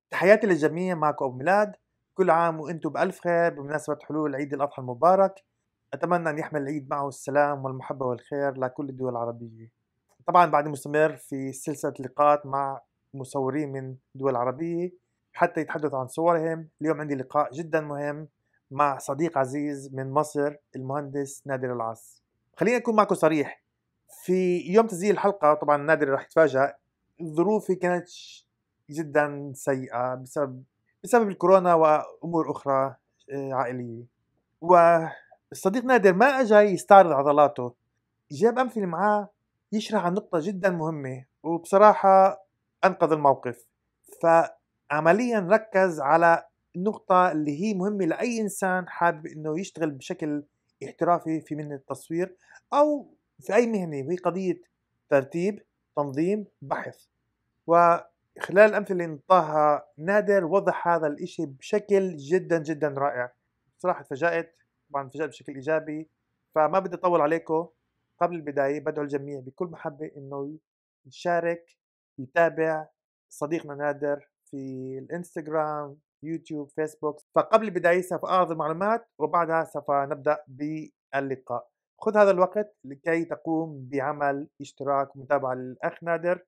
تحياتي للجميع معكم أبو ميلاد كل عام وأنتم بألف خير بمناسبة حلول عيد الأضحى المبارك أتمنى أن يحمل العيد معه السلام والمحبة والخير لكل الدول العربية طبعا بعد مستمر في سلسلة لقاءات مع مصورين من دول عربية حتى يتحدثوا عن صورهم اليوم عندي لقاء جدا مهم مع صديق عزيز من مصر المهندس نادر العاص خليني أكون معكم صريح في يوم تسجيل الحلقة طبعا نادر راح يتفاجأ ظروفي كانت جدا سيئة بسبب بسبب الكورونا وأمور أخرى آه، عائلية والصديق نادر ما أجا يستعرض عضلاته جاب أمثلة معاه يشرح عن نقطة جدا مهمة وبصراحة أنقذ الموقف فعمليا ركز على النقطة اللي هي مهمة لأي إنسان حابب إنه يشتغل بشكل احترافي في مهنة التصوير أو في أي مهنة وهي قضية ترتيب تنظيم بحث وخلال الأمثلة اللي انطاها نادر وضح هذا الإشي بشكل جدا جدا رائع صراحة تفاجأت طبعا تفاجأت بشكل إيجابي فما بدي أطول عليكم قبل البداية بدعو الجميع بكل محبة إنه يشارك يتابع صديقنا نادر في الانستغرام يوتيوب فيسبوك فقبل البداية سوف أعرض المعلومات وبعدها سوف نبدأ باللقاء خذ هذا الوقت لكي تقوم بعمل اشتراك ومتابعة للأخ نادر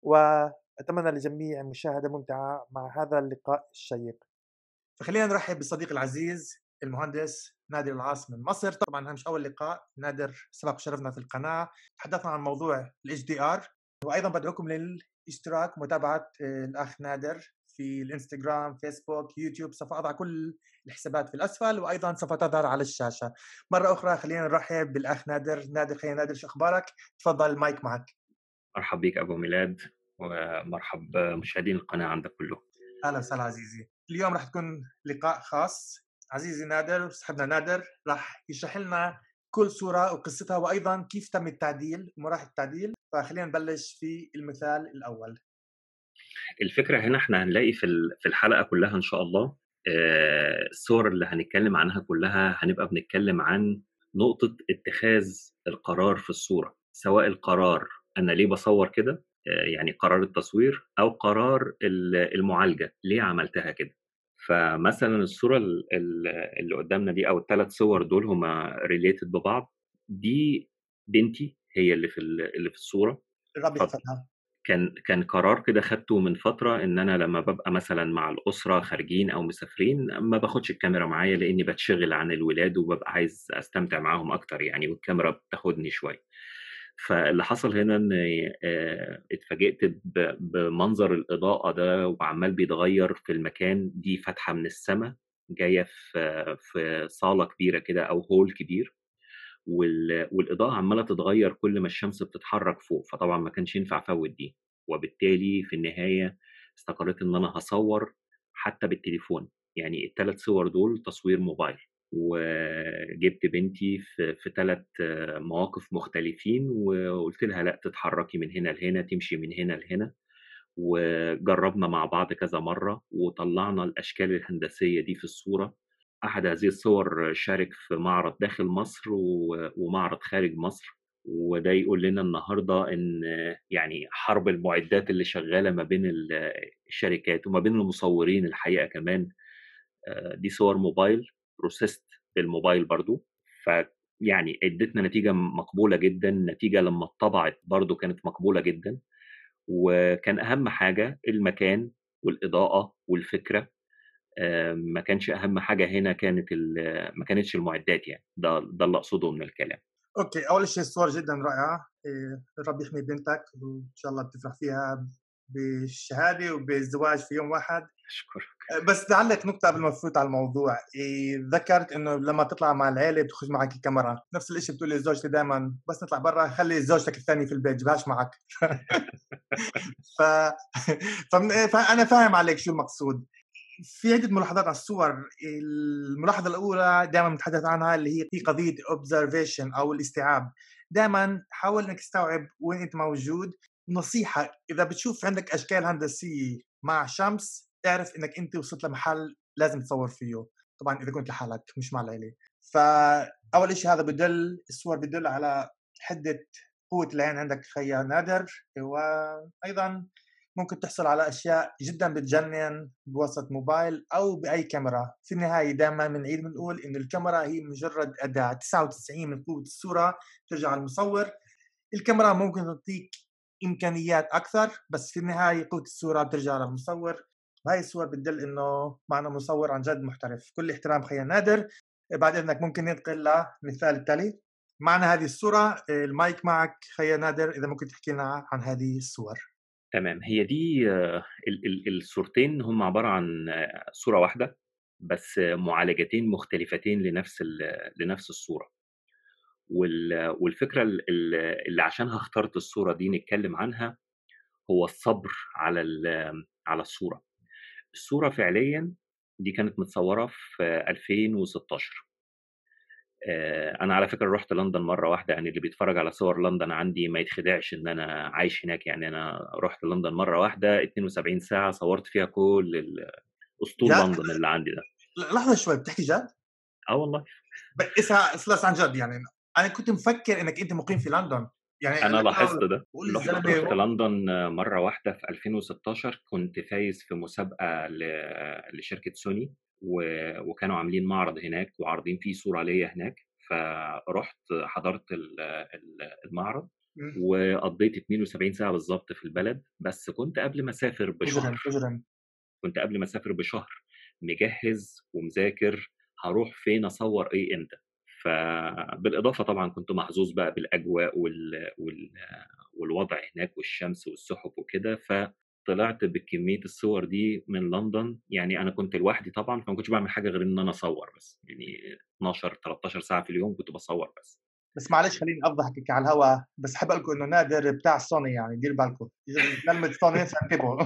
وأتمنى للجميع مشاهدة ممتعة مع هذا اللقاء الشيق فخلينا نرحب بالصديق العزيز المهندس نادر العاص من مصر طبعا مش اول لقاء نادر سبق شرفنا في القناه تحدثنا عن موضوع الاتش دي ار وايضا بدعوكم للاشتراك ومتابعه الاخ نادر في الانستغرام فيسبوك يوتيوب سوف اضع كل الحسابات في الاسفل وايضا سوف تظهر على الشاشه مره اخرى خلينا نرحب بالاخ نادر نادر خلينا نادر شو اخبارك تفضل المايك معك مرحب بك ابو ميلاد ومرحب مشاهدين القناه عندك كله اهلا وسهلا عزيزي اليوم راح تكون لقاء خاص عزيزي نادر صاحبنا نادر راح يشرح لنا كل صورة وقصتها وأيضا كيف تم التعديل ومراحل التعديل فخلينا نبلش في المثال الأول الفكرة هنا احنا هنلاقي في في الحلقة كلها إن شاء الله الصور اللي هنتكلم عنها كلها هنبقى بنتكلم عن نقطة اتخاذ القرار في الصورة سواء القرار أنا ليه بصور كده يعني قرار التصوير أو قرار المعالجة ليه عملتها كده فمثلا الصوره اللي قدامنا دي او الثلاث صور دول هما ريليتد ببعض دي بنتي هي اللي في اللي في الصوره الرب كان كان قرار كده خدته من فتره ان انا لما ببقى مثلا مع الاسره خارجين او مسافرين ما باخدش الكاميرا معايا لاني بتشغل عن الولاد وببقى عايز استمتع معاهم اكتر يعني والكاميرا بتاخدني شويه فاللي حصل هنا ان اتفاجئت بمنظر الاضاءه ده وعمال بيتغير في المكان دي فتحه من السماء جايه في في صاله كبيره كده او هول كبير والاضاءه عماله تتغير كل ما الشمس بتتحرك فوق فطبعا ما كانش ينفع افوت دي وبالتالي في النهايه استقريت ان انا هصور حتى بالتليفون يعني الثلاث صور دول تصوير موبايل وجبت بنتي في, في ثلاث مواقف مختلفين وقلت لها لا تتحركي من هنا لهنا تمشي من هنا لهنا وجربنا مع بعض كذا مرة وطلعنا الأشكال الهندسية دي في الصورة أحد هذه الصور شارك في معرض داخل مصر ومعرض خارج مصر وده يقول لنا النهارده ان يعني حرب المعدات اللي شغاله ما بين الشركات وما بين المصورين الحقيقه كمان دي صور موبايل بروسيست بالموبايل برضو فيعني ادتنا نتيجه مقبوله جدا النتيجه لما اتطبعت برضو كانت مقبوله جدا وكان اهم حاجه المكان والاضاءه والفكره ما كانش اهم حاجه هنا كانت ما كانتش المعدات يعني ده ده اللي اقصده من الكلام اوكي اول شيء الصور جدا رائعه الرب يحمي بنتك وان شاء الله بتفرح فيها بالشهاده وبالزواج في يوم واحد اشكرك بس لعلك نقطه قبل ما تفوت على الموضوع إيه ذكرت انه لما تطلع مع العيله بتخرج معك الكاميرا نفس الشيء بتقول لزوجتي دائما بس نطلع برا خلي زوجتك الثانيه في البيت جيبهاش معك ف... فانا فاهم عليك شو المقصود في عده ملاحظات على الصور الملاحظه الاولى دائما بنتحدث عنها اللي هي في قضيه اوبزرفيشن او الاستيعاب دائما حاول انك تستوعب وين انت موجود نصيحه اذا بتشوف عندك اشكال هندسيه مع شمس اعرف انك انت وصلت لمحل لازم تصور فيه طبعا اذا كنت لحالك مش مع العيله فاول شيء هذا بدل الصور بدل على حده قوه العين عندك خيا نادر وايضا ممكن تحصل على اشياء جدا بتجنن بوسط موبايل او باي كاميرا في النهايه دائما بنعيد بنقول انه الكاميرا هي مجرد اداه 99 من قوه الصوره ترجع المصور الكاميرا ممكن تعطيك امكانيات اكثر بس في النهايه قوه الصوره بترجع للمصور وهي الصور بتدل انه معنا مصور عن جد محترف كل احترام خيا نادر بعد اذنك ممكن ننتقل للمثال التالي معنا هذه الصورة المايك معك خيا نادر إذا ممكن تحكي لنا عن هذه الصور تمام هي دي الصورتين هم عبارة عن صورة واحدة بس معالجتين مختلفتين لنفس لنفس الصورة والفكرة اللي عشانها اخترت الصورة دي نتكلم عنها هو الصبر على على الصورة الصورة فعليا دي كانت متصورة في 2016 انا على فكره رحت لندن مره واحده يعني اللي بيتفرج على صور لندن عندي ما يتخدعش ان انا عايش هناك يعني انا رحت لندن مره واحده 72 ساعه صورت فيها كل اسطول لندن اللي عندي ده لحظه شوي بتحكي جد؟ اه والله بس خلاص عن جد يعني انا كنت مفكر انك انت مقيم في لندن يعني انا لاحظت ده رحت, رحت لندن مره واحده في 2016 كنت فايز في مسابقه لشركه سوني وكانوا عاملين معرض هناك وعارضين فيه صوره ليا هناك فرحت حضرت المعرض وقضيت 72 ساعه بالظبط في البلد بس كنت قبل ما اسافر بشهر كنت قبل ما اسافر بشهر مجهز ومذاكر هروح فين اصور ايه امتى فبالاضافه طبعا كنت محظوظ بقى بالاجواء وال... وال... والوضع هناك والشمس والسحب وكده ف طلعت بكميه الصور دي من لندن يعني انا كنت لوحدي طبعا فما كنتش بعمل حاجه غير ان انا اصور بس يعني 12 13 ساعه في اليوم كنت بصور بس بس معلش خليني افضحك على الهواء بس حاب اقول لكم انه نادر بتاع سوني يعني دير بالكم كلمه سوني انتبهوا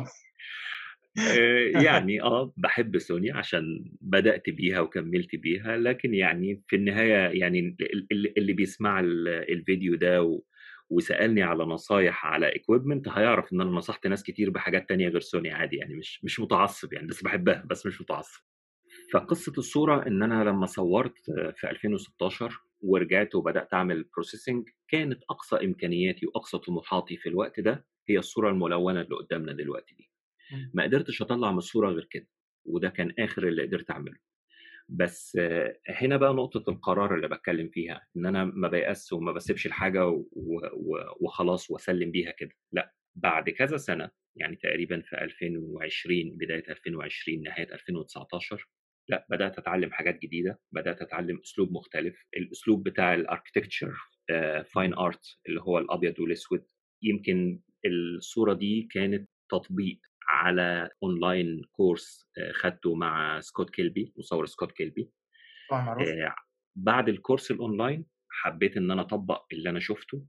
يعني اه بحب سوني عشان بدات بيها وكملت بيها لكن يعني في النهايه يعني اللي بيسمع الفيديو ده وسالني على نصايح على اكويبمنت هيعرف ان انا نصحت ناس كتير بحاجات تانية غير سوني عادي يعني مش مش متعصب يعني بس بحبها بس مش متعصب فقصه الصوره ان انا لما صورت في 2016 ورجعت وبدات اعمل بروسيسنج كانت اقصى امكانياتي واقصى طموحاتي في الوقت ده هي الصوره الملونه اللي قدامنا دلوقتي دي ما قدرتش اطلع من الصوره غير كده وده كان اخر اللي قدرت اعمله بس هنا بقى نقطة القرار اللي بتكلم فيها إن أنا ما بيأس وما بسيبش الحاجة وخلاص وأسلم بيها كده لا بعد كذا سنة يعني تقريبا في 2020 بداية 2020 نهاية 2019 لا بدأت أتعلم حاجات جديدة بدأت أتعلم أسلوب مختلف الأسلوب بتاع الأركتكتشر فاين آرت اللي هو الأبيض والأسود يمكن الصورة دي كانت تطبيق على اونلاين كورس خدته مع سكوت كيلبي مصور سكوت كيلبي معروف. بعد الكورس الاونلاين حبيت ان انا اطبق اللي انا شفته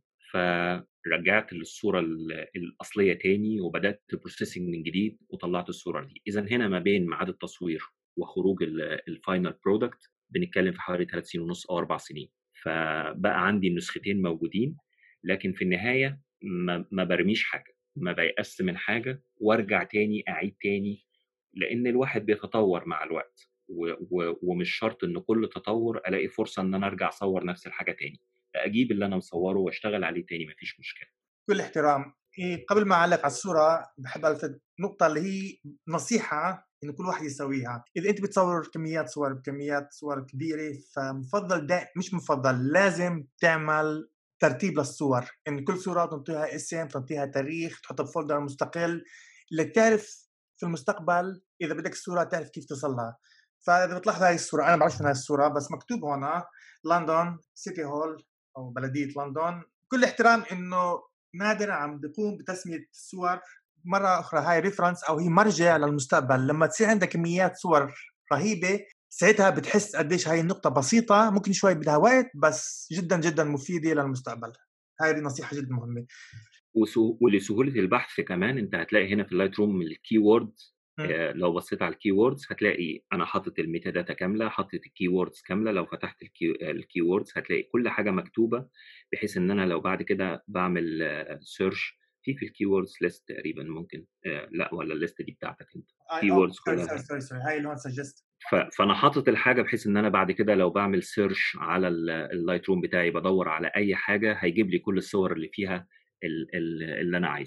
فرجعت للصوره الاصليه تاني وبدات بروسيسنج من جديد وطلعت الصوره دي اذا هنا ما بين ميعاد التصوير وخروج الفاينل برودكت بنتكلم في حوالي ثلاث سنين ونص او اربع سنين فبقى عندي النسختين موجودين لكن في النهايه ما, ما برميش حاجه ما بيأس من حاجة وارجع تاني أعيد تاني لأن الواحد بيتطور مع الوقت و و ومش شرط إن كل تطور ألاقي فرصة إن أنا أرجع أصور نفس الحاجة تاني أجيب اللي أنا مصوره وأشتغل عليه تاني مفيش مشكلة كل احترام إيه قبل ما أعلق على الصورة بحب ألفت نقطة اللي هي نصيحة إنه كل واحد يسويها، إذا أنت بتصور كميات صور بكميات صور كبيرة فمفضل دا مش مفضل لازم تعمل ترتيب للصور ان يعني كل صوره تعطيها اسم تعطيها تاريخ تحطها بفولدر مستقل لتعرف في المستقبل اذا بدك الصوره تعرف كيف تصلها فاذا بتلاحظ هاي الصوره انا بعرفش من هاي الصوره بس مكتوب هنا لندن سيتي هول او بلديه لندن كل احترام انه نادر عم بيقوم بتسميه الصور مره اخرى هاي ريفرنس او هي مرجع للمستقبل لما تصير عندك كميات صور رهيبه ساعتها بتحس قديش هاي النقطة بسيطة ممكن شوي بدها وقت بس جدا جدا مفيدة للمستقبل هاي نصيحة جدا مهمة ولسهولة البحث كمان انت هتلاقي هنا في اللايت روم الكي وورد آه لو بصيت على الكي ووردز هتلاقي انا حاطط الميتا داتا كامله حاطط الكي ووردز كامله لو فتحت الكي ووردز هتلاقي كل حاجه مكتوبه بحيث ان انا لو بعد كده بعمل سيرش في في الكي ووردز ليست تقريبا ممكن آه لا ولا الليست دي بتاعتك انت كي ووردز كلها هاي اللي هو سجست فانا حاطط الحاجه بحيث ان انا بعد كده لو بعمل سيرش على اللايت روم بتاعي بدور على اي حاجه هيجيب لي كل الصور اللي فيها اللي انا عايزه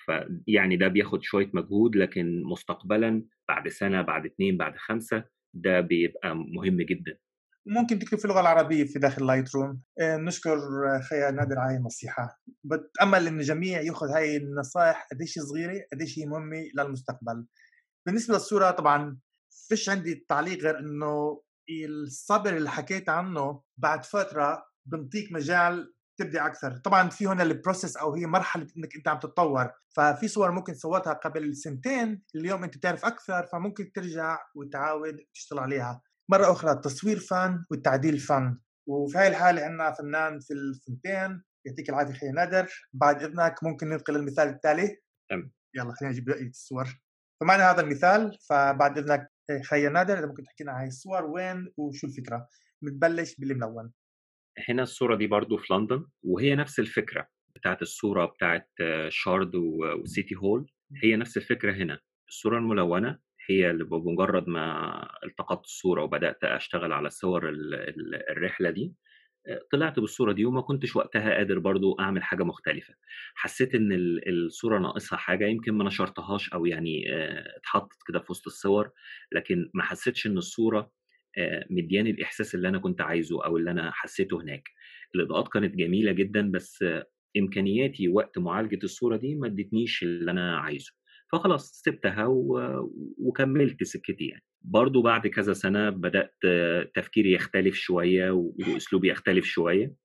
فيعني ده بياخد شويه مجهود لكن مستقبلا بعد سنه بعد اثنين بعد خمسه ده بيبقى مهم جدا ممكن تكتب في اللغه العربيه في داخل لايت روم آه، نشكر خيا نادر على هاي النصيحه بتامل ان الجميع ياخذ هاي النصائح قديش صغيره قديش هي مهمه للمستقبل بالنسبه للصوره طبعا فيش عندي تعليق غير انه الصبر اللي حكيت عنه بعد فتره بنطيك مجال تبدع اكثر طبعا في هنا البروسيس او هي مرحله انك انت عم تتطور ففي صور ممكن صورتها قبل سنتين اليوم انت بتعرف اكثر فممكن ترجع وتعاود تشتغل عليها مره اخرى التصوير فن والتعديل فن وفي هاي الحاله عندنا فنان في الثنتين يعطيك العافيه خي نادر بعد اذنك ممكن ننتقل للمثال التالي تمام يلا خلينا نجيب بقيه الصور فمعنا هذا المثال فبعد اذنك خي نادر اذا ممكن تحكي لنا هاي الصور وين وشو الفكره بنبلش باللي ملون هنا الصورة دي برضو في لندن وهي نفس الفكرة بتاعت الصورة بتاعت شارد وسيتي هول هي نفس الفكرة هنا الصورة الملونة هي اللي بمجرد ما التقطت الصورة وبدأت أشتغل على صور الرحلة دي طلعت بالصورة دي وما كنتش وقتها قادر برضو أعمل حاجة مختلفة حسيت إن الصورة ناقصها حاجة يمكن ما نشرتهاش أو يعني اتحطت كده في وسط الصور لكن ما حسيتش إن الصورة مدياني الاحساس اللي انا كنت عايزه او اللي انا حسيته هناك الاضاءات كانت جميله جدا بس امكانياتي وقت معالجه الصوره دي ما ادتنيش اللي انا عايزه فخلاص سبتها و... وكملت سكتي يعني برضو بعد كذا سنه بدات تفكيري يختلف شويه واسلوبي يختلف شويه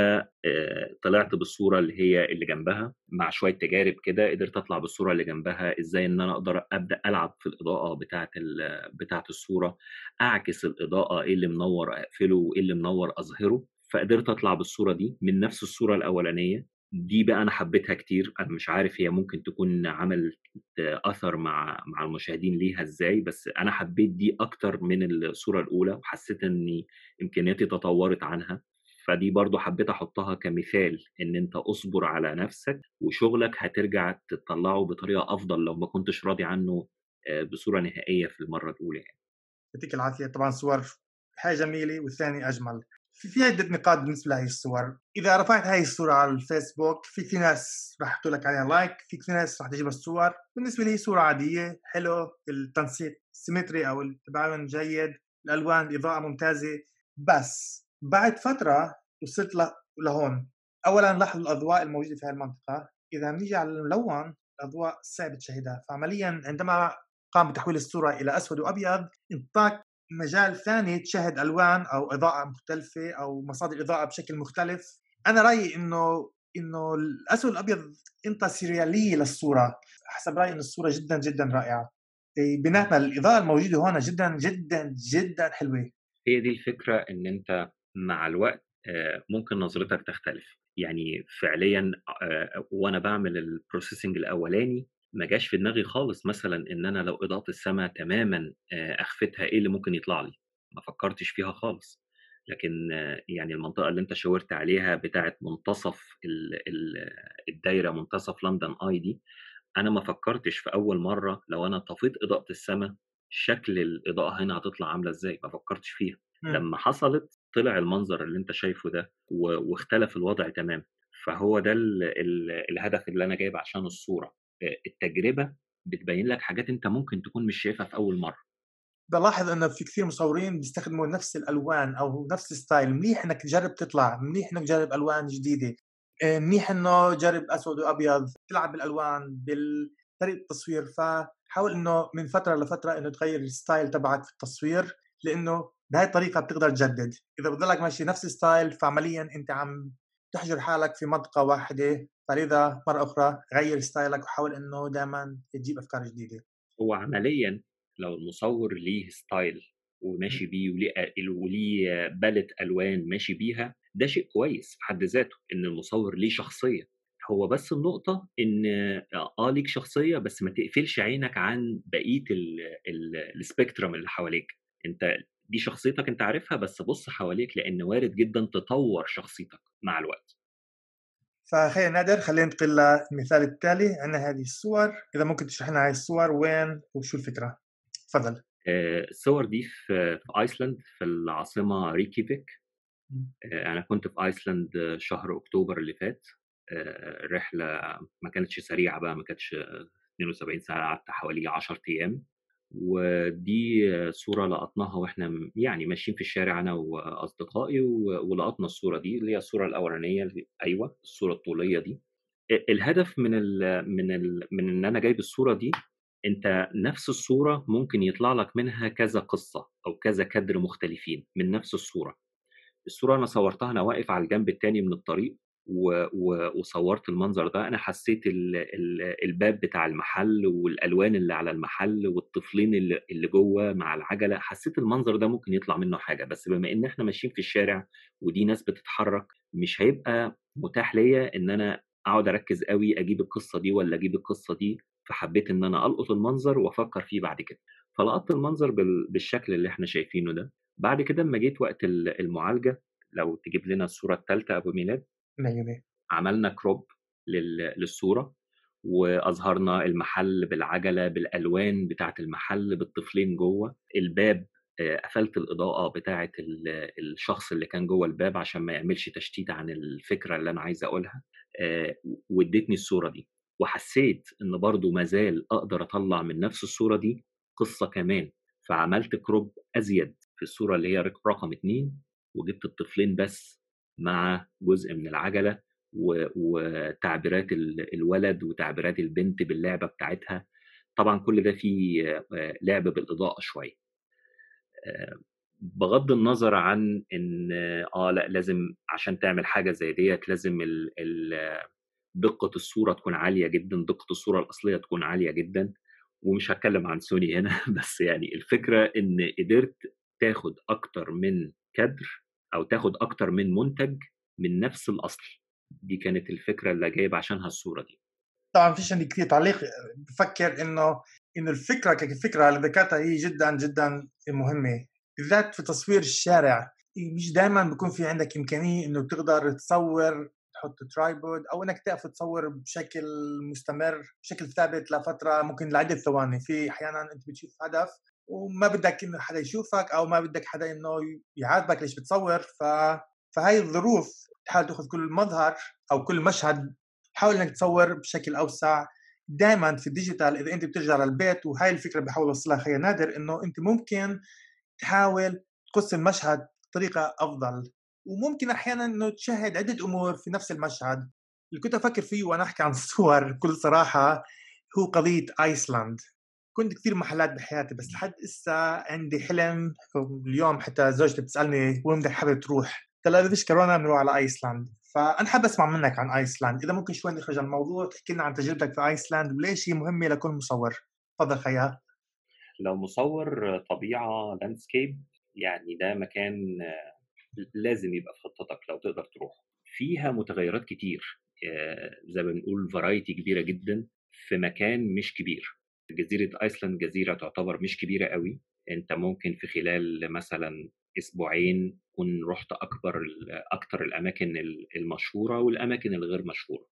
فطلعت بالصوره اللي هي اللي جنبها مع شويه تجارب كده قدرت اطلع بالصوره اللي جنبها ازاي ان انا اقدر ابدا العب في الاضاءه بتاعه بتاعه الصوره اعكس الاضاءه ايه اللي منور اقفله وايه اللي منور اظهره فقدرت اطلع بالصوره دي من نفس الصوره الاولانيه دي بقى انا حبيتها كتير انا مش عارف هي ممكن تكون عملت اثر مع مع المشاهدين ليها ازاي بس انا حبيت دي اكتر من الصوره الاولى وحسيت ان امكانياتي تطورت عنها فدي برضو حبيت احطها كمثال ان انت اصبر على نفسك وشغلك هترجع تطلعه بطريقه افضل لو ما كنتش راضي عنه بصوره نهائيه في المره الاولى يعني. يعطيك العافيه طبعا صور حاجه جميله والثاني اجمل في في عده نقاط بالنسبه لهي الصور اذا رفعت هاي الصوره على الفيسبوك في في ناس راح يحطوا لك عليها لايك في في ناس راح تجيب الصور بالنسبه لي صوره عاديه حلو التنسيق سيمتري او التباين جيد الالوان الاضاءه ممتازه بس بعد فتره وصلت لهون اولا لاحظ الاضواء الموجوده في هذه المنطقه اذا بنيجي على الملون الاضواء صعب تشاهدها فعمليا عندما قام بتحويل الصوره الى اسود وابيض انطاك مجال ثاني تشاهد الوان او اضاءه مختلفه او مصادر اضاءه بشكل مختلف انا رايي انه انه الاسود والابيض انت سرياليه للصوره حسب رايي ان الصوره جدا جدا رائعه بيناتنا الاضاءه الموجوده هون جدا جدا جدا حلوه هي دي الفكره ان انت مع الوقت ممكن نظرتك تختلف يعني فعليا وانا بعمل البروسيسنج الاولاني ما جاش في دماغي خالص مثلا ان انا لو اضاءه السماء تماما اخفتها ايه اللي ممكن يطلع لي ما فكرتش فيها خالص لكن يعني المنطقه اللي انت شاورت عليها بتاعه منتصف الدايره منتصف لندن اي دي انا ما فكرتش في اول مره لو انا طفيت اضاءه السماء شكل الاضاءه هنا هتطلع عامله ازاي ما فكرتش فيها م. لما حصلت طلع المنظر اللي انت شايفه ده واختلف الوضع تماما فهو ده ال ال الهدف اللي انا جايب عشان الصوره التجربه بتبين لك حاجات انت ممكن تكون مش شايفها في اول مره بلاحظ انه في كثير مصورين بيستخدموا نفس الالوان او نفس الستايل منيح انك تجرب تطلع منيح انك تجرب الوان جديده منيح انه جرب اسود وابيض تلعب بالالوان بطريقه التصوير فحاول انه من فتره لفتره انه تغير الستايل تبعك في التصوير لانه بهاي الطريقه بتقدر تجدد اذا بتضلك ماشي نفس الستايل فعمليا انت عم تحجر حالك في منطقه واحده فلذا مره اخرى غير ستايلك وحاول انه دائما تجيب افكار جديده هو عمليا لو المصور ليه ستايل وماشي بيه وليه وليه بالت الوان ماشي بيها ده شيء كويس في حد ذاته ان المصور ليه شخصيه هو بس النقطة إن آه ليك شخصية بس ما تقفلش عينك عن بقية السبيكترم اللي حواليك، أنت دي شخصيتك أنت عارفها بس بص حواليك لأن وارد جدا تطور شخصيتك مع الوقت. فخير نادر خلينا ننتقل للمثال التالي عندنا هذه الصور إذا ممكن تشرح لنا هذه الصور وين وشو الفكرة تفضل الصور دي في, في ايسلند في العاصمه ريكيفيك انا كنت في ايسلند شهر اكتوبر اللي فات رحلة ما كانتش سريعة بقى ما كانتش 72 ساعة قعدت حوالي 10 أيام ودي صورة لقطناها واحنا يعني ماشيين في الشارع انا واصدقائي ولقطنا الصورة دي اللي هي الصورة الاولانية اللي ايوه الصورة الطولية دي الهدف من ال من ال من ان انا جايب الصورة دي انت نفس الصورة ممكن يطلع لك منها كذا قصة او كذا كادر مختلفين من نفس الصورة الصورة انا صورتها انا واقف على الجنب التاني من الطريق و... و... وصورت المنظر ده انا حسيت ال... ال... الباب بتاع المحل والالوان اللي على المحل والطفلين اللي, اللي جوه مع العجله حسيت المنظر ده ممكن يطلع منه حاجه بس بما ان احنا ماشيين في الشارع ودي ناس بتتحرك مش هيبقى متاح ليا ان انا اقعد اركز قوي اجيب القصه دي ولا اجيب القصه دي فحبيت ان انا القط المنظر وافكر فيه بعد كده فلقطت المنظر بال... بالشكل اللي احنا شايفينه ده بعد كده اما جيت وقت المعالجه لو تجيب لنا الصوره الثالثه ابو ميلاد مية عملنا كروب للصوره واظهرنا المحل بالعجله بالالوان بتاعه المحل بالطفلين جوه الباب قفلت الاضاءه بتاعه الشخص اللي كان جوه الباب عشان ما يعملش تشتيت عن الفكره اللي انا عايز اقولها وادتني الصوره دي وحسيت ان برضو مازال اقدر اطلع من نفس الصوره دي قصه كمان فعملت كروب ازيد في الصوره اللي هي رقم اتنين وجبت الطفلين بس مع جزء من العجله وتعبيرات الولد وتعبيرات البنت باللعبه بتاعتها طبعا كل ده فيه لعب بالاضاءه شويه بغض النظر عن ان اه لا لازم عشان تعمل حاجه زي ديت لازم ال ال دقه الصوره تكون عاليه جدا دقه الصوره الاصليه تكون عاليه جدا ومش هتكلم عن سوني هنا بس يعني الفكره ان قدرت تاخد اكتر من كادر او تاخد اكتر من منتج من نفس الاصل دي كانت الفكره اللي جايب عشانها الصوره دي طبعا فيش عندي كثير تعليق بفكر انه انه الفكره كفكره اللي ذكرتها هي جدا جدا مهمه بالذات في تصوير الشارع مش دائما بيكون في عندك امكانيه انه تقدر تصور تحط ترايبود او انك تقف تصور بشكل مستمر بشكل ثابت لفتره ممكن لعده ثواني في احيانا انت بتشوف هدف وما بدك انه حدا يشوفك او ما بدك حدا انه يعاتبك ليش بتصور ف فهي الظروف تحاول تاخذ كل مظهر او كل مشهد حاول انك تصور بشكل اوسع دائما في الديجيتال اذا انت بترجع للبيت وهي الفكره بحاول اوصلها خير نادر انه انت ممكن تحاول تقص المشهد بطريقه افضل وممكن احيانا انه تشاهد عده امور في نفس المشهد اللي كنت افكر فيه وانا احكي عن الصور بكل صراحه هو قضيه ايسلاند كنت كثير محلات بحياتي بس لحد اسا عندي حلم اليوم حتى زوجتي بتسالني وين بدك حابب تروح؟ قلت لها اذا فيش كورونا بنروح على ايسلاند فانا حابب اسمع منك عن ايسلاند اذا ممكن شوي نخرج عن الموضوع تحكي لنا عن تجربتك في ايسلاند وليش هي مهمه لكل مصور تفضل خيال لو مصور طبيعه لاندسكيب يعني ده مكان لازم يبقى في خطتك لو تقدر تروح فيها متغيرات كتير زي ما بنقول فرايتي كبيره جدا في مكان مش كبير جزيره ايسلاند جزيره تعتبر مش كبيره قوي انت ممكن في خلال مثلا اسبوعين تكون رحت اكبر اكتر الاماكن المشهوره والاماكن الغير مشهوره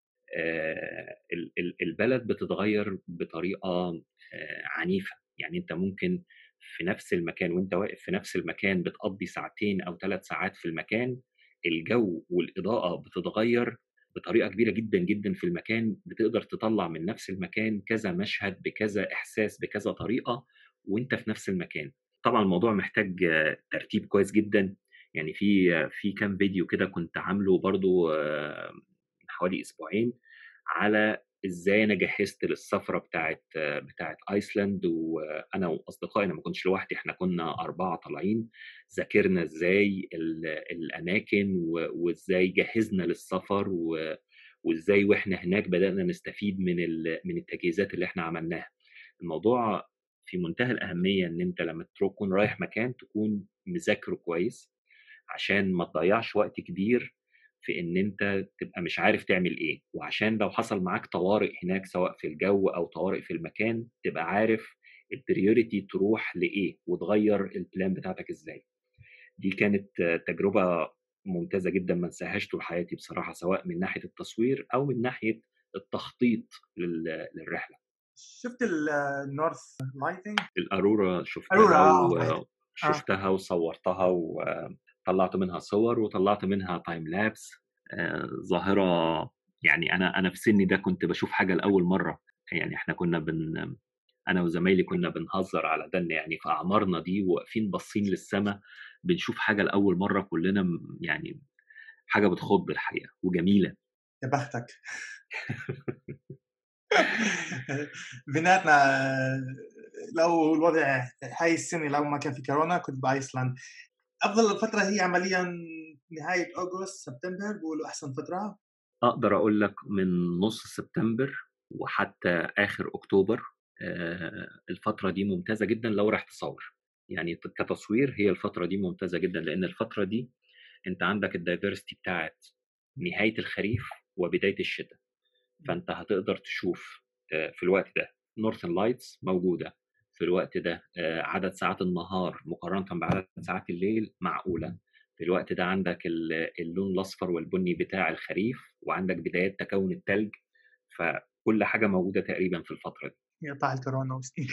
البلد بتتغير بطريقه عنيفه يعني انت ممكن في نفس المكان وانت واقف في نفس المكان بتقضي ساعتين او ثلاث ساعات في المكان الجو والاضاءه بتتغير بطريقه كبيره جدا جدا في المكان بتقدر تطلع من نفس المكان كذا مشهد بكذا احساس بكذا طريقه وانت في نفس المكان طبعا الموضوع محتاج ترتيب كويس جدا يعني في في كام فيديو كده كنت عامله برضو من حوالي اسبوعين على ازاي انا جهزت للسفره بتاعت بتاعت ايسلاند وانا واصدقائي انا ما كنتش لوحدي احنا كنا اربعه طالعين ذاكرنا ازاي الاماكن وازاي جهزنا للسفر وازاي واحنا هناك بدانا نستفيد من من التجهيزات اللي احنا عملناها الموضوع في منتهى الاهميه ان انت لما تكون رايح مكان تكون مذاكره كويس عشان ما تضيعش وقت كبير في ان انت تبقى مش عارف تعمل ايه وعشان لو حصل معاك طوارئ هناك سواء في الجو او طوارئ في المكان تبقى عارف البريوريتي تروح لايه وتغير البلان بتاعتك ازاي دي كانت تجربه ممتازه جدا ما انساهاش طول حياتي بصراحه سواء من ناحيه التصوير او من ناحيه التخطيط للرحله شفت النورث لايتنج الارورا شفتها و... شفتها وصورتها وطلعت منها صور وطلعت منها تايم لابس ظاهره يعني انا انا في سني ده كنت بشوف حاجه لاول مره يعني احنا كنا بن انا وزمايلي كنا بنهزر على ده يعني في اعمارنا دي واقفين باصين للسماء بنشوف حاجه لاول مره كلنا يعني حاجه بتخض الحقيقه وجميله يا بختك بيناتنا لو الوضع هاي السنه لو ما كان في كورونا كنت بايسلند افضل فتره هي عمليا نهايه اوغست سبتمبر بقولوا احسن فتره اقدر اقول لك من نص سبتمبر وحتى اخر اكتوبر آه، الفتره دي ممتازه جدا لو راح تصور يعني كتصوير هي الفتره دي ممتازه جدا لان الفتره دي انت عندك الدايفرستي بتاعت نهايه الخريف وبدايه الشتاء فانت هتقدر تشوف آه، في الوقت ده نورثن لايتس موجوده في الوقت ده آه، عدد ساعات النهار مقارنه بعدد ساعات الليل معقوله في الوقت ده عندك اللون الاصفر والبني بتاع الخريف وعندك بدايات تكون الثلج فكل حاجه موجوده تقريبا في الفتره دي يقطع الكورونا وسنين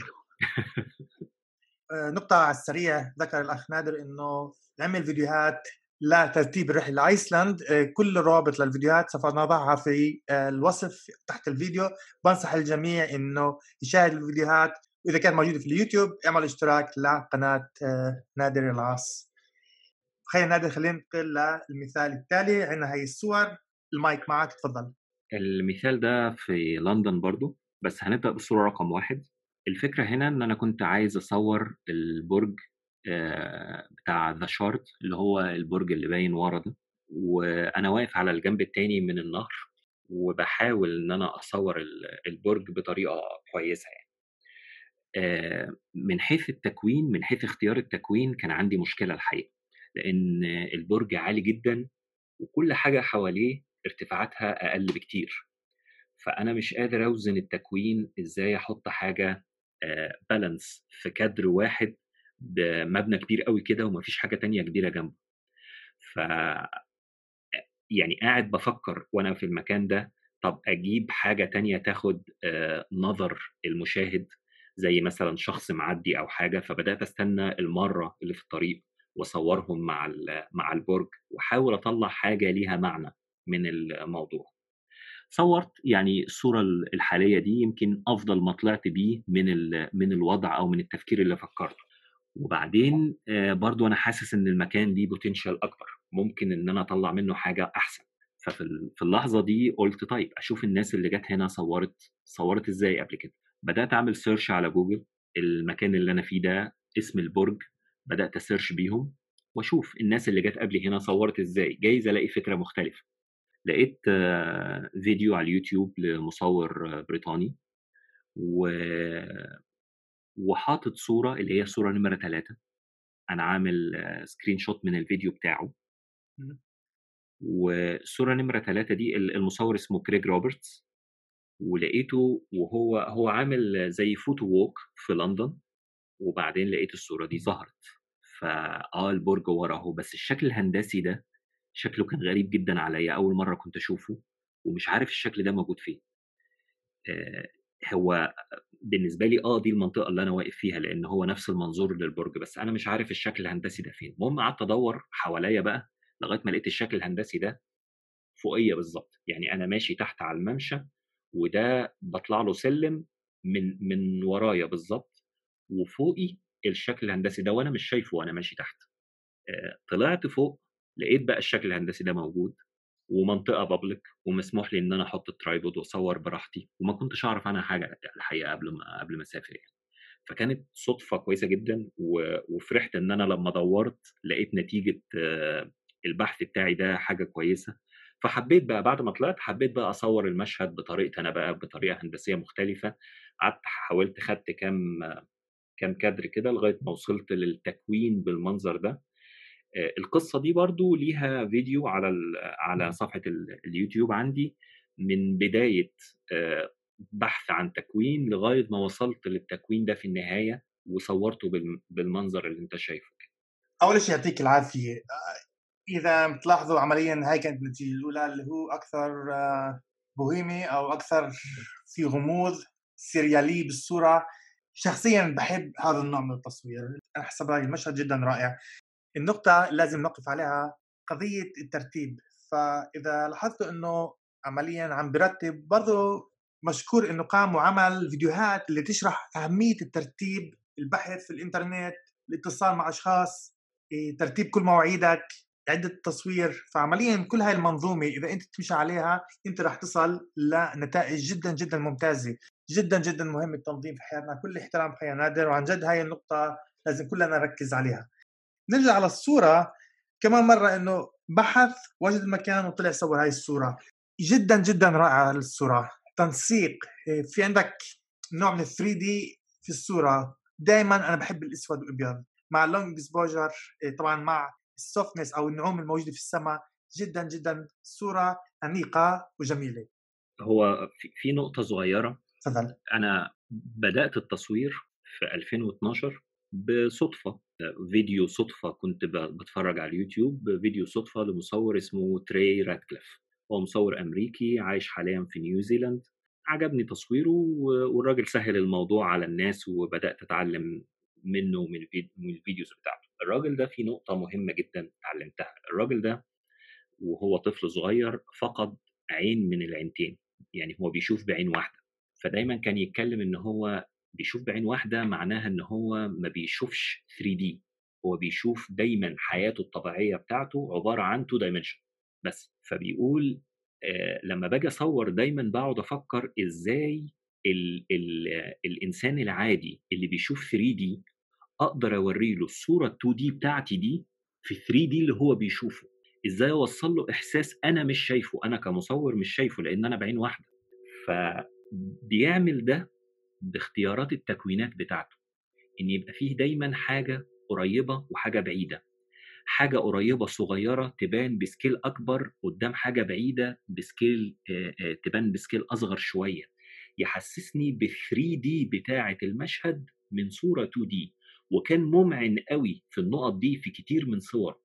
آه، نقطة على السريع ذكر الأخ نادر إنه عمل فيديوهات لترتيب الرحلة لايسلاند آه، كل رابط للفيديوهات سوف نضعها في آه، الوصف تحت الفيديو بنصح الجميع إنه يشاهد الفيديوهات وإذا كانت موجودة في اليوتيوب اعمل اشتراك لقناة نادر العاص خلينا نادر خلينا ننتقل للمثال التالي عندنا هي الصور المايك معك تفضل المثال ده في لندن برضو بس هنبدأ بالصورة رقم واحد الفكرة هنا إن أنا كنت عايز أصور البرج آه، بتاع ذا شارت اللي هو البرج اللي باين ورا ده وأنا واقف على الجنب التاني من النهر وبحاول إن أنا أصور البرج بطريقة كويسة يعني آه، من حيث التكوين من حيث اختيار التكوين كان عندي مشكلة الحقيقة لأن البرج عالي جدا وكل حاجة حواليه ارتفاعاتها أقل بكتير فانا مش قادر اوزن التكوين ازاي احط حاجه بالانس في كادر واحد بمبنى كبير قوي كده ومفيش حاجه تانية كبيره جنبه ف يعني قاعد بفكر وانا في المكان ده طب اجيب حاجه تانية تاخد نظر المشاهد زي مثلا شخص معدي او حاجه فبدات استنى المره اللي في الطريق واصورهم مع مع البرج واحاول اطلع حاجه ليها معنى من الموضوع صورت يعني الصوره الحاليه دي يمكن افضل ما طلعت بيه من من الوضع او من التفكير اللي فكرته وبعدين برضو انا حاسس ان المكان دي بوتنشال اكبر ممكن ان انا اطلع منه حاجه احسن ففي اللحظه دي قلت طيب اشوف الناس اللي جت هنا صورت صورت ازاي قبل كده بدات اعمل سيرش على جوجل المكان اللي انا فيه ده اسم البرج بدات اسيرش بيهم واشوف الناس اللي جت قبلي هنا صورت ازاي جايز الاقي فكره مختلفه لقيت فيديو على اليوتيوب لمصور بريطاني و وحاطط صوره اللي هي الصوره نمره ثلاثة انا عامل سكرين شوت من الفيديو بتاعه والصوره نمره ثلاثة دي المصور اسمه كريج روبرتس ولقيته وهو هو عامل زي فوتو ووك في لندن وبعدين لقيت الصوره دي ظهرت فاه البرج ورا اهو بس الشكل الهندسي ده شكله كان غريب جدا عليا اول مره كنت اشوفه ومش عارف الشكل ده موجود فين آه هو بالنسبه لي اه دي المنطقه اللي انا واقف فيها لان هو نفس المنظور للبرج بس انا مش عارف الشكل الهندسي ده فين المهم قعدت ادور حواليا بقى لغايه ما لقيت الشكل الهندسي ده فوقيه بالظبط يعني انا ماشي تحت على الممشى وده بطلع له سلم من من ورايا بالظبط وفوقي الشكل الهندسي ده وانا مش شايفه وانا ماشي تحت آه طلعت فوق لقيت بقى الشكل الهندسي ده موجود ومنطقه بابليك ومسموح لي ان انا احط الترايبود واصور براحتي وما كنتش اعرف عنها حاجه الحقيقه قبل ما قبل ما اسافر يعني فكانت صدفه كويسه جدا وفرحت ان انا لما دورت لقيت نتيجه البحث بتاعي ده حاجه كويسه فحبيت بقى بعد ما طلعت حبيت بقى اصور المشهد بطريقتي انا بقى بطريقه هندسيه مختلفه قعدت حاولت خدت كام كام كادر كده لغايه ما وصلت للتكوين بالمنظر ده آه، القصه دي برضو ليها فيديو على على صفحه اليوتيوب عندي من بدايه آه، بحث عن تكوين لغايه ما وصلت للتكوين ده في النهايه وصورته بالمنظر اللي انت شايفه كده. اول شيء يعطيك العافيه آه، اذا بتلاحظوا عمليا هاي كانت النتيجه الاولى اللي هو اكثر بوهيمي او اكثر في غموض سريالي بالصوره شخصيا بحب هذا النوع من التصوير انا حسب رايي المشهد جدا رائع النقطة لازم نقف عليها قضية الترتيب فإذا لاحظتوا أنه عمليا عم برتب برضه مشكور انه قام وعمل فيديوهات اللي تشرح اهميه الترتيب البحث في الانترنت الاتصال مع اشخاص إيه، ترتيب كل مواعيدك عده تصوير فعمليا كل هاي المنظومه اذا انت تمشي عليها انت رح تصل لنتائج جدا جدا ممتازه جدا جدا مهم التنظيم في حياتنا كل احترام خيا نادر وعن جد هاي النقطه لازم كلنا نركز عليها نرجع على الصوره كمان مره انه بحث وجد المكان وطلع صور هاي الصوره جدا جدا رائعه الصوره تنسيق إيه، في عندك نوع من ال 3 دي في الصوره دائما انا بحب الاسود والابيض مع اللونج اكسبوجر إيه، طبعا مع السوفتنس او النعوم الموجوده في السماء جدا جدا صوره انيقه وجميله هو في, في نقطه صغيره تفضل انا بدات التصوير في 2012 بصدفه فيديو صدفه كنت بتفرج على اليوتيوب فيديو صدفه لمصور اسمه تري راتكليف هو مصور امريكي عايش حاليا في نيوزيلاند عجبني تصويره والراجل سهل الموضوع على الناس وبدات اتعلم منه ومن الفيديوز بتاعته الراجل ده في نقطه مهمه جدا اتعلمتها الراجل ده وهو طفل صغير فقد عين من العينتين يعني هو بيشوف بعين واحده فدايما كان يتكلم ان هو بيشوف بعين واحده معناها ان هو ما بيشوفش 3 دي هو بيشوف دايما حياته الطبيعيه بتاعته عباره عن 2 دايمنشن بس فبيقول آه لما باجي اصور دايما بقعد افكر ازاي ال ال الانسان العادي اللي بيشوف 3 دي اقدر اوري له الصوره 2 دي بتاعتي دي في 3 دي اللي هو بيشوفه ازاي اوصل له احساس انا مش شايفه انا كمصور مش شايفه لان انا بعين واحده فبيعمل ده باختيارات التكوينات بتاعته ان يبقى فيه دايما حاجه قريبه وحاجه بعيده حاجه قريبه صغيره تبان بسكيل اكبر قدام حاجه بعيده بسكيل تبان بسكيل اصغر شويه يحسسني بال 3 دي بتاعه المشهد من صوره 2 دي وكان ممعن قوي في النقط دي في كتير من صور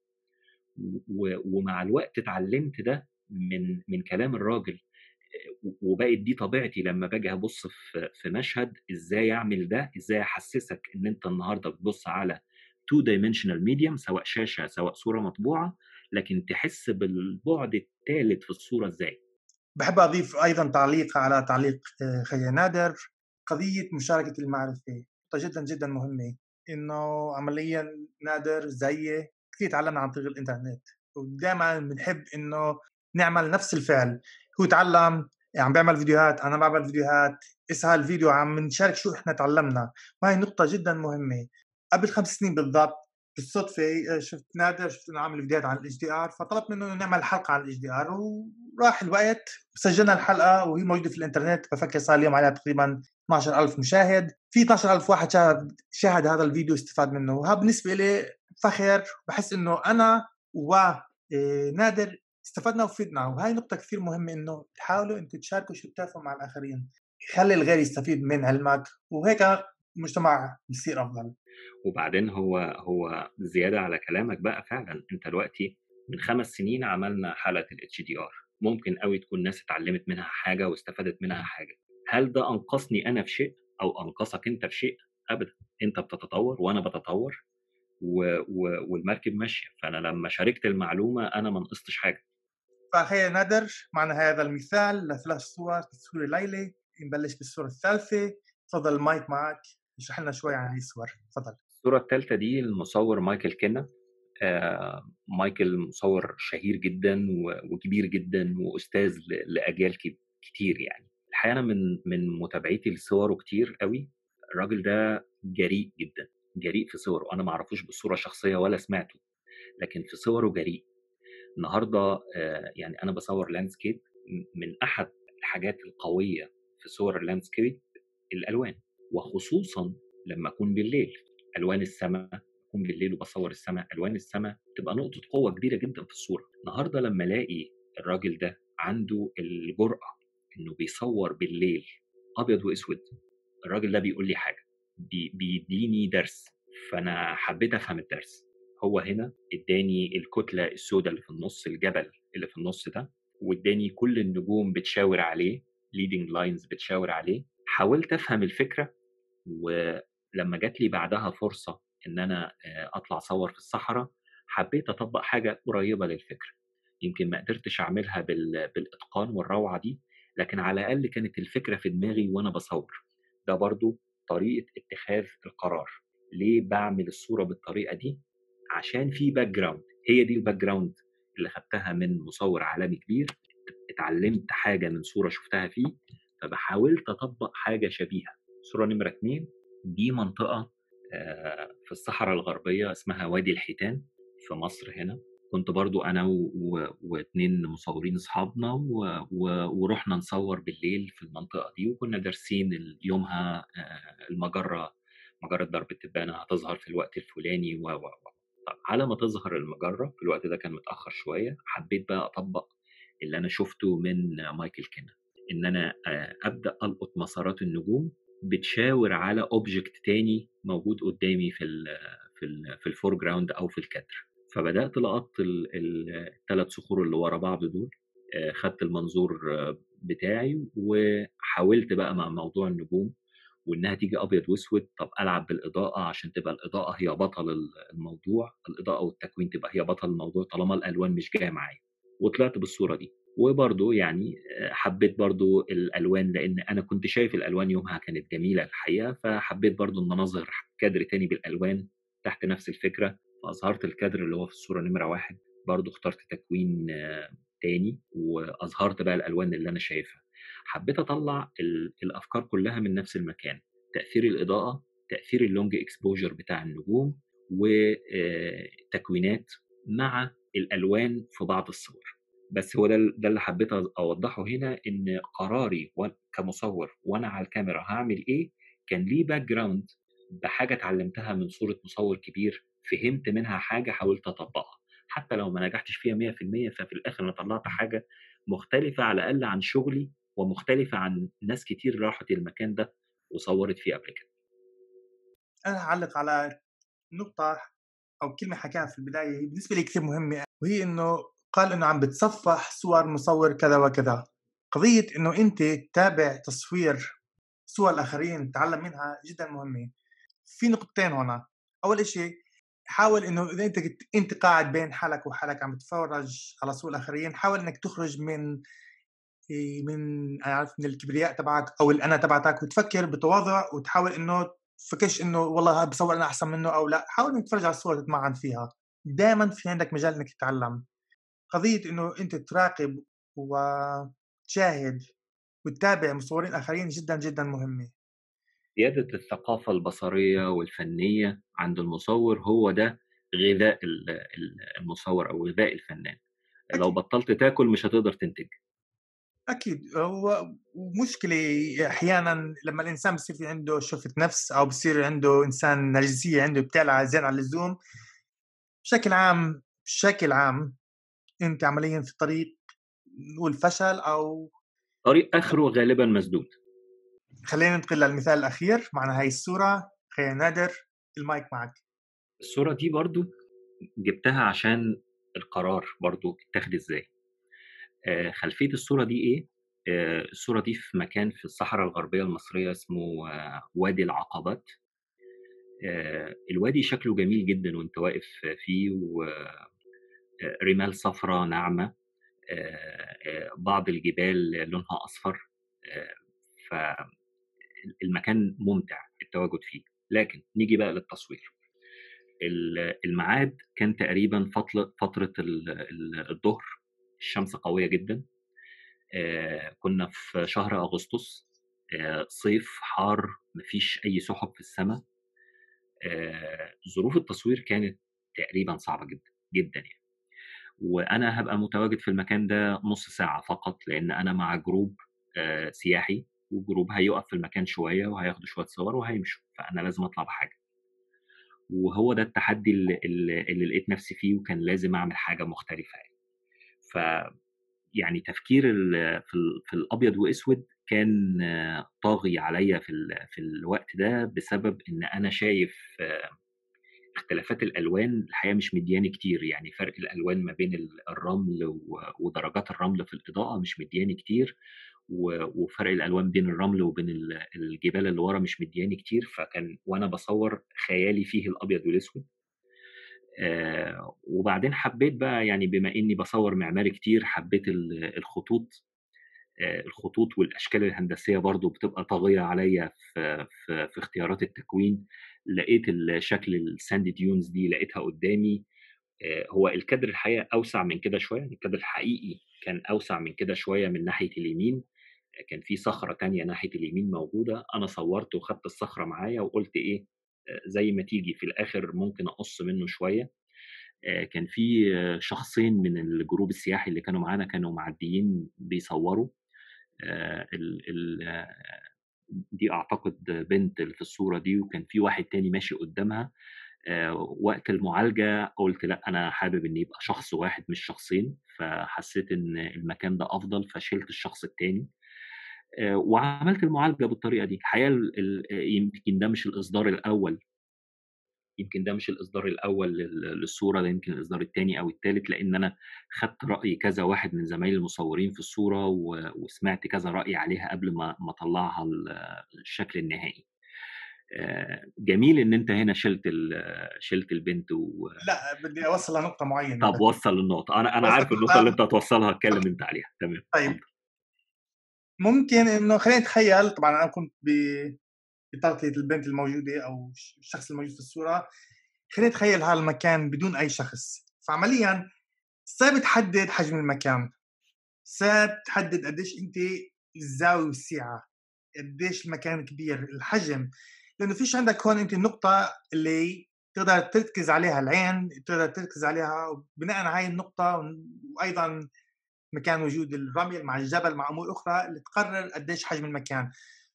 ومع الوقت اتعلمت ده من من كلام الراجل وبقت دي طبيعتي لما باجي ابص في في مشهد ازاي اعمل ده ازاي احسسك ان انت النهارده بتبص على تو دايمنشنال ميديوم سواء شاشه سواء صوره مطبوعه لكن تحس بالبعد الثالث في الصوره ازاي بحب اضيف ايضا تعليق على تعليق آه، خي نادر قضيه مشاركه المعرفه نقطه جدا جدا مهمه انه عمليا نادر زيي كثير تعلمنا عن طريق الانترنت ودائما بنحب انه نعمل نفس الفعل هو تعلم عم بيعمل فيديوهات انا بعمل فيديوهات اسهل الفيديو عم نشارك شو احنا تعلمنا وهي نقطه جدا مهمه قبل خمس سنين بالضبط بالصدفه آه، شفت نادر شفت انه عامل فيديوهات عن الاتش دي ار فطلبت منه نعمل حلقه عن الاتش دي ار وراح الوقت سجلنا الحلقه وهي موجوده في الانترنت بفكر صار اليوم عليها تقريبا 12000 مشاهد في 12000 واحد شاهد شاهد هذا الفيديو استفاد منه وهذا بالنسبه لي فخر بحس انه انا ونادر آه، استفدنا وفدنا وهي نقطه كثير مهمه انه تحاولوا انتم تشاركوا شو بتعرفوا مع الاخرين خلي الغير يستفيد من علمك وهيك المجتمع بيصير افضل وبعدين هو هو زياده على كلامك بقى فعلا انت دلوقتي من خمس سنين عملنا حلقه الاتش دي ار ممكن قوي تكون الناس اتعلمت منها حاجه واستفادت منها حاجه هل ده انقصني انا في شيء او انقصك انت في شيء ابدا انت بتتطور وانا بتطور و... و... والمركب ماشيه فانا لما شاركت المعلومه انا ما نقصتش حاجه فخير نادر معنا هذا المثال لثلاث صور تصوير ليلى نبلش بالصوره الثالثه تفضل المايك معك اشرح لنا شوي عن هذه الصور تفضل الصوره الثالثه دي المصور مايكل كينا آه مايكل مصور شهير جدا وكبير جدا واستاذ لاجيال كتير يعني الحقيقه انا من من متابعتي لصوره كتير قوي الراجل ده جريء جدا جريء في صوره انا ما اعرفوش بالصوره الشخصيه ولا سمعته لكن في صوره جريء النهارده آه يعني انا بصور لاندسكيب من احد الحاجات القويه في صور اللاندسكيب الالوان وخصوصا لما اكون بالليل الوان السماء اكون بالليل وبصور السماء الوان السماء تبقى نقطه قوه كبيره جدا في الصوره النهارده لما الاقي الراجل ده عنده الجرأه انه بيصور بالليل ابيض واسود الراجل ده بيقول لي حاجه بي بيديني درس فانا حبيت افهم الدرس هو هنا اداني الكتله السوداء اللي في النص الجبل اللي في النص ده واداني كل النجوم بتشاور عليه ليدنج لاينز بتشاور عليه حاولت افهم الفكره ولما جات لي بعدها فرصه ان انا آه، اطلع اصور في الصحراء حبيت اطبق حاجه قريبه للفكره يمكن ما قدرتش اعملها بالاتقان والروعه دي لكن على الاقل كانت الفكره في دماغي وانا بصور ده برضو طريقه اتخاذ القرار ليه بعمل الصوره بالطريقه دي عشان في باك جراوند هي دي الباك جراوند اللي خدتها من مصور عالمي كبير اتعلمت حاجه من صوره شفتها فيه فبحاولت اطبق حاجه شبيهه صوره نمره اتنين دي منطقه آه، في الصحراء الغربيه اسمها وادي الحيتان في مصر هنا كنت برضو انا واثنين مصورين اصحابنا ورحنا نصور بالليل في المنطقه دي وكنا دارسين يومها آه، المجره مجره درب التبانه هتظهر في الوقت الفلاني و و طب على ما تظهر المجره في الوقت ده كان متاخر شويه حبيت بقى اطبق اللي انا شفته من مايكل كينا ان انا آه، ابدا القط مسارات النجوم بتشاور على اوبجكت تاني موجود قدامي في ال في ال في الفور جراوند او في الكادر فبدات لقطت الثلاث صخور اللي ورا بعض دول آه، خدت المنظور بتاعي وحاولت بقى مع موضوع النجوم وانها تيجي ابيض واسود طب العب بالاضاءه عشان تبقى الاضاءه هي بطل الموضوع الاضاءه والتكوين تبقى هي بطل الموضوع طالما الالوان مش جايه معايا وطلعت بالصوره دي وبرضه يعني آه، حبيت برضه الالوان لان انا كنت شايف الالوان يومها كانت جميله الحقيقه فحبيت برضه ان انظر كادر تاني بالالوان تحت نفس الفكره فاظهرت الكادر اللي هو في الصوره نمره واحد برضه اخترت تكوين آه، تاني واظهرت بقى الالوان اللي انا شايفها حبيت اطلع الافكار كلها من نفس المكان تاثير الاضاءه تاثير اللونج اكسبوجر بتاع النجوم وتكوينات آه، مع الالوان في بعض الصور بس هو ده ده اللي حبيت اوضحه هنا ان قراري كمصور وانا على الكاميرا هعمل ايه كان ليه باك جراوند بحاجه اتعلمتها من صوره مصور كبير فهمت منها حاجه حاولت اطبقها حتى لو ما نجحتش فيها 100% ففي الاخر انا طلعت حاجه مختلفه على الاقل عن شغلي ومختلفه عن ناس كتير راحت المكان ده وصورت فيه قبل كده. انا هعلق على نقطه او كلمه حكاها في البدايه بالنسبه لي كثير مهمه وهي انه قال انه عم بتصفح صور مصور كذا وكذا قضيه انه انت تتابع تصوير صور الاخرين تتعلم منها جدا مهمه في نقطتين هنا اول شيء حاول انه اذا انت انت قاعد بين حالك وحالك عم تتفرج على صور الاخرين حاول انك تخرج من من انا عارف من الكبرياء تبعك او الانا تبعتك وتفكر بتواضع وتحاول انه تفكرش انه والله بصور انا احسن منه او لا حاول انك تتفرج على الصور تتمعن فيها دائما في عندك مجال انك تتعلم قضيه انه انت تراقب وتشاهد وتتابع مصورين اخرين جدا جدا مهمه زياده الثقافه البصريه والفنيه عند المصور هو ده غذاء المصور او غذاء الفنان أكيد. لو بطلت تاكل مش هتقدر تنتج اكيد هو مشكله احيانا لما الانسان بصير في عنده شفه نفس او بصير عنده انسان نرجسيه عنده بتعلى زين على اللزوم بشكل عام بشكل عام انت عمليا في طريق نقول فشل او طريق اخره غالبا مسدود خلينا ننتقل للمثال الاخير معنا هاي الصوره خلينا نادر المايك معك الصوره دي برضو جبتها عشان القرار برضو اتاخد ازاي آه خلفيه الصوره دي ايه آه الصوره دي في مكان في الصحراء الغربيه المصريه اسمه آه وادي العقبات آه الوادي شكله جميل جدا وانت واقف فيه و رمال صفراء ناعمة بعض الجبال لونها أصفر فالمكان ممتع التواجد فيه لكن نيجي بقى للتصوير الميعاد كان تقريبا فترة الظهر الشمس قوية جدا كنا في شهر أغسطس صيف حار مفيش أي سحب في السماء ظروف التصوير كانت تقريبا صعبة جدا جدا يعني وانا هبقى متواجد في المكان ده نص ساعه فقط لان انا مع جروب آه، سياحي وجروب هيقف في المكان شويه وهياخدوا شويه صور وهيمشوا فانا لازم اطلع بحاجه وهو ده التحدي اللي, اللي لقيت نفسي فيه وكان لازم اعمل حاجه مختلفه يعني. ف يعني تفكير في, في الابيض واسود كان طاغي عليا في في الوقت ده بسبب ان انا شايف اختلافات الالوان الحقيقه مش مدياني كتير يعني فرق الالوان ما بين الرمل ودرجات الرمل في الاضاءه مش مدياني كتير وفرق الالوان بين الرمل وبين الجبال اللي ورا مش مدياني كتير فكان وانا بصور خيالي فيه الابيض والاسود آه، وبعدين حبيت بقى يعني بما اني بصور معماري كتير حبيت الخطوط آه، الخطوط والاشكال الهندسيه برضو بتبقى طاغيه عليا في, في, في اختيارات التكوين لقيت الشكل الساند ديونز دي لقيتها قدامي آه، هو الكادر الحقيقه اوسع من كده شويه الكادر الحقيقي كان اوسع من كده شويه من ناحيه اليمين كان في صخره تانية ناحيه اليمين موجوده انا صورت وخدت الصخره معايا وقلت ايه زي ما تيجي في الاخر ممكن اقص منه شويه كان في شخصين من الجروب السياحي اللي كانوا معانا كانوا معديين بيصوروا ال ال دي اعتقد بنت في الصوره دي وكان في واحد تاني ماشي قدامها وقت المعالجه قلت لا انا حابب ان يبقى شخص واحد مش شخصين فحسيت ان المكان ده افضل فشلت الشخص التاني وعملت المعالجه بالطريقه دي الحقيقه يمكن ده مش الاصدار الاول يمكن ده مش الاصدار الاول للصوره ده يمكن الاصدار الثاني او الثالث لان انا خدت راي كذا واحد من زمايلي المصورين في الصوره وسمعت كذا راي عليها قبل ما ما اطلعها الشكل النهائي جميل ان انت هنا شلت شلت البنت و... لا بدي اوصل لنقطه معينه طب وصل النقطه انا انا عارف النقطه اللي انت هتوصلها اتكلم انت عليها تمام طيب ممكن انه خلينا نتخيل طبعا انا كنت بتغطيه البنت الموجوده او الشخص الموجود في الصوره خلينا نتخيل هذا المكان بدون اي شخص فعمليا صعب تحدد حجم المكان صعب تحدد قديش انت الزاويه والسعه قديش المكان كبير الحجم لانه فيش عندك هون انت النقطه اللي تقدر تركز عليها العين تقدر تركز عليها بناء على هاي النقطه وايضا مكان وجود الرمل مع الجبل مع امور اخرى اللي تقرر قديش حجم المكان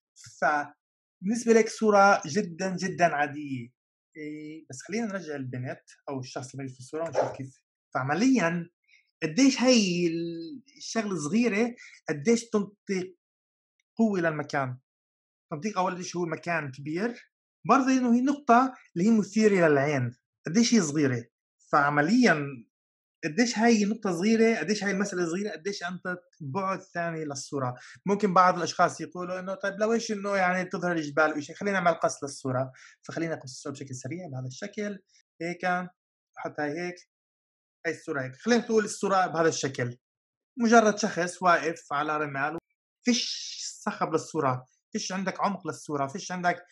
فبالنسبه لك صوره جدا جدا عاديه إيه بس خلينا نرجع البنت او الشخص اللي في الصوره ونشوف كيف فعمليا قديش هي الشغله الصغيره قديش تنطي قوه للمكان تنطيق اول شيء هو المكان كبير برضه انه هي نقطه اللي هي مثيره للعين قديش هي صغيره فعمليا قديش هاي نقطة صغيرة قديش هاي المسألة صغيرة قديش أنت بعد ثاني للصورة ممكن بعض الأشخاص يقولوا إنه طيب لو إيش إنه يعني تظهر الجبال وشيء خلينا نعمل قص للصورة فخلينا نقص الصورة بشكل سريع بهذا الشكل هيك أحط هاي هيك هاي الصورة هيك خلينا نقول الصورة بهذا الشكل مجرد شخص واقف على رمال فيش صخب للصورة فيش عندك عمق للصورة فيش عندك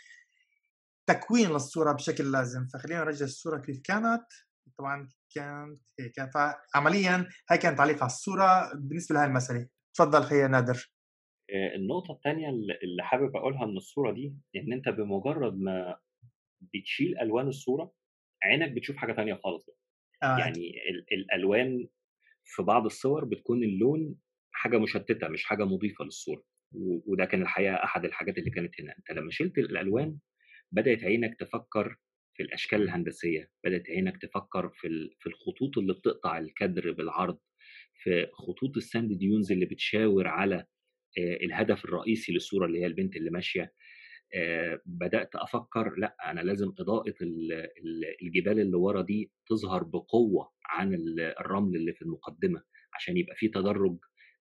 تكوين للصورة بشكل لازم فخلينا نرجع الصورة كيف كانت طبعا كانت هيك فعمليا هاي كانت تعليق على الصوره بالنسبه لهي المساله تفضل خي نادر آه، النقطة الثانية اللي حابب أقولها من الصورة دي إن أنت بمجرد ما بتشيل ألوان الصورة عينك بتشوف حاجة ثانيه خالص آه. يعني الألوان في بعض الصور بتكون اللون حاجة مشتتة مش حاجة مضيفة للصورة وده كان الحقيقة أحد الحاجات اللي كانت هنا أنت لما شلت الألوان بدأت عينك تفكر في الاشكال الهندسيه بدات عينك تفكر في في الخطوط اللي بتقطع الكادر بالعرض في خطوط الساند ديونز اللي بتشاور على الهدف الرئيسي للصوره اللي هي البنت اللي ماشيه بدات افكر لا انا لازم اضاءه الجبال اللي ورا دي تظهر بقوه عن الرمل اللي في المقدمه عشان يبقى في تدرج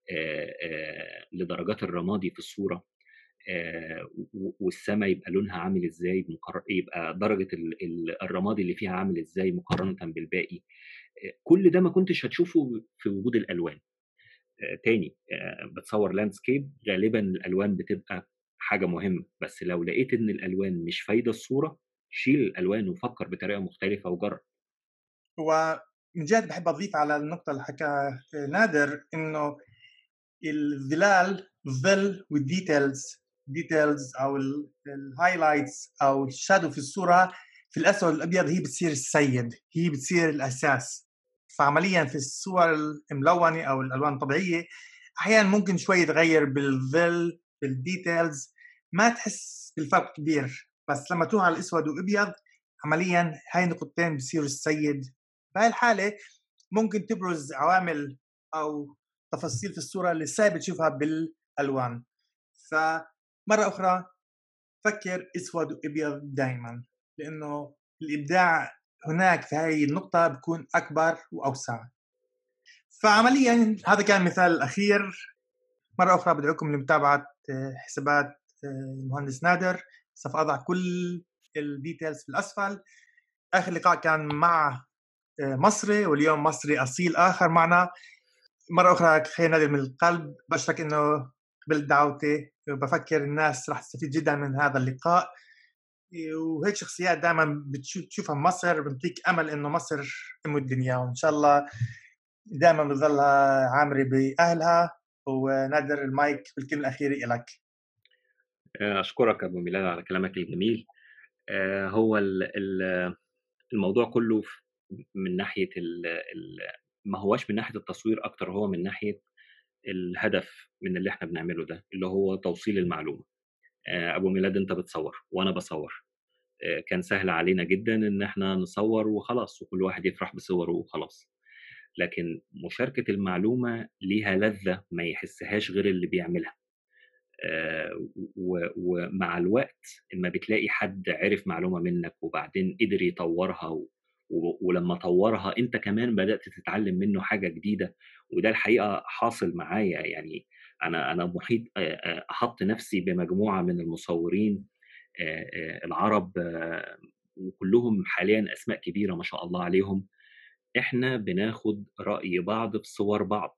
لدرجات الرمادي في الصوره آه، والسماء يبقى لونها عامل ازاي يبقى درجه الرمادي اللي فيها عامل ازاي مقارنه بالباقي آه، كل ده ما كنتش هتشوفه في وجود الالوان آه، تاني بتصور لاندسكيب غالبا الالوان بتبقى حاجه مهمه بس لو لقيت ان الالوان مش فايده الصوره شيل الالوان وفكر بطريقه مختلفه وجرب هو من جهه بحب اضيف على النقطه اللي حكاها نادر انه الظلال ظل والديتيلز ديتيلز او الهايلايتس او الشادو في الصوره في الاسود والابيض هي بتصير السيد هي بتصير الاساس فعمليا في الصور الملونه او الالوان الطبيعيه احيانا ممكن شوي تغير بالظل بالديتيلز ما تحس بالفرق كبير بس لما تروح على الاسود والابيض عمليا هاي النقطتين بصيروا السيد بهاي الحاله ممكن تبرز عوامل او تفاصيل في الصوره اللي صعب تشوفها بالالوان ف مرة أخرى فكر أسود وأبيض دائما لأنه الإبداع هناك في هذه النقطة بيكون أكبر وأوسع فعمليا هذا كان المثال الأخير مرة أخرى بدعوكم لمتابعة آه، حسابات آه، المهندس نادر سوف أضع كل الديتيلز في الأسفل آخر لقاء كان مع مصري واليوم مصري اصيل اخر معنا مره اخرى خير نادر من القلب بشرك انه قبل دعوتي بفكر الناس رح تستفيد جدا من هذا اللقاء وهيك شخصيات دائما بتشوفها مصر بنطيك امل انه مصر ام الدنيا وان شاء الله دائما بتضلها عامره باهلها ونادر المايك بالكلمه الاخيره لك اشكرك ابو ميلاد على كلامك الجميل آه، هو الموضوع كله من ناحيه ما هواش من ناحيه التصوير اكتر هو من ناحيه الهدف من اللي احنا بنعمله ده اللي هو توصيل المعلومه آه، ابو ميلاد انت بتصور وانا بصور آه، كان سهل علينا جدا ان احنا نصور وخلاص وكل واحد يفرح بصوره وخلاص لكن مشاركه المعلومه ليها لذه ما يحسهاش غير اللي بيعملها آه، ومع الوقت اما بتلاقي حد عرف معلومه منك وبعدين قدر يطورها ولما طورها انت كمان بدات تتعلم منه حاجه جديده وده الحقيقه حاصل معايا يعني انا انا محيط احط نفسي بمجموعه من المصورين العرب وكلهم حاليا اسماء كبيره ما شاء الله عليهم احنا بناخد راي بعض في صور بعض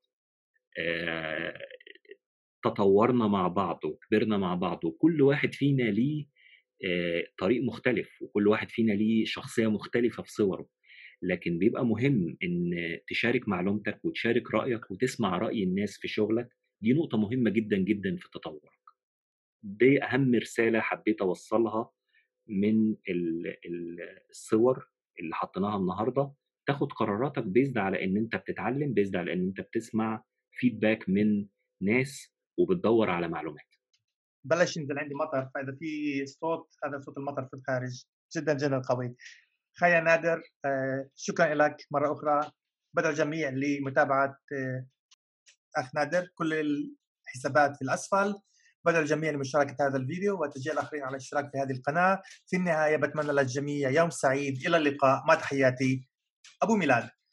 تطورنا مع بعض وكبرنا مع بعض وكل واحد فينا ليه طريق مختلف وكل واحد فينا ليه شخصيه مختلفه في صوره لكن بيبقى مهم ان تشارك معلومتك وتشارك رايك وتسمع راي الناس في شغلك دي نقطه مهمه جدا جدا في تطورك دي اهم رساله حبيت اوصلها من الصور اللي حطيناها النهارده تاخد قراراتك بيزد على ان انت بتتعلم بيزد على ان انت بتسمع فيدباك من ناس وبتدور على معلومات بلش ينزل عندي مطر فاذا في صوت هذا صوت المطر في الخارج جدا جدا قوي خيا نادر آه، شكرا لك مره اخرى بدعو الجميع لمتابعه آه، اخ نادر كل الحسابات في الاسفل بدعو الجميع لمشاركه هذا الفيديو وتشجيع الاخرين على الاشتراك في هذه القناه في النهايه بتمنى للجميع يوم سعيد الى اللقاء ما تحياتي ابو ميلاد